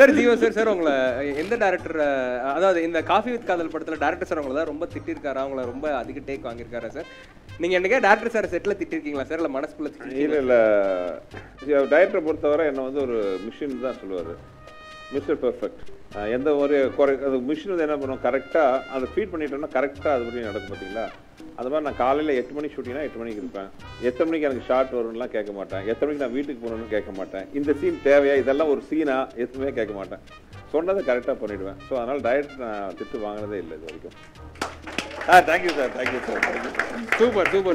Sir Jeeva sir sir உங்களை எந்த director அதாவது இந்த காஃபி வித் காதல் படத்துல டேரக்டர் சார் உங்களை தான் ரொம்ப திட்டிருக்காரா உங்களை ரொம்ப அதிக டேக் வாங்கியிருக்காரா சார் நீங்க என்னைக்கே டேரக்டர் சார் செட்ல திட்டிருக்கீங்களா சார் இல்ல மனசுக்குள்ள திட்டிருக்கீங்களா? இல்ல இல்ல டைரக்டரை பொறுத்தவரை என்னை வந்து ஒரு மிஷின் தான் சொல்லுவாரு மிஸ்டர் பெர்ஃபெக்ட் எந்த ஒரு குறை அது மிஷின் வந்து என்ன பண்ணும் கரெக்டாக அதை ஃபீட் பண்ணிட்டோம்னா கரெக்டாக அது படி நடக்கும் பார்த்தீங்களா அது மாதிரி நான் காலையில் எட்டு மணிக்கு ஷூட்டிங்னா எட்டு மணிக்கு இருப்பேன் எத்தனை மணிக்கு எனக்கு ஷார்ட் வரும்லாம் கேட்க மாட்டேன் எத்தனை மணிக்கு நான் வீட்டுக்கு போகணும்னு கேட்க மாட்டேன் இந்த சீன் தேவையா இதெல்லாம் ஒரு சீனா எதுவுமே கேட்க மாட்டேன் சொன்னதை கரெக்டாக பண்ணிடுவேன் ஸோ அதனால் டைரக்ட் நான் திட்டு வாங்கினதே இல்லை இது வரைக்கும் ஆ thank you sir thank you sir thank you super super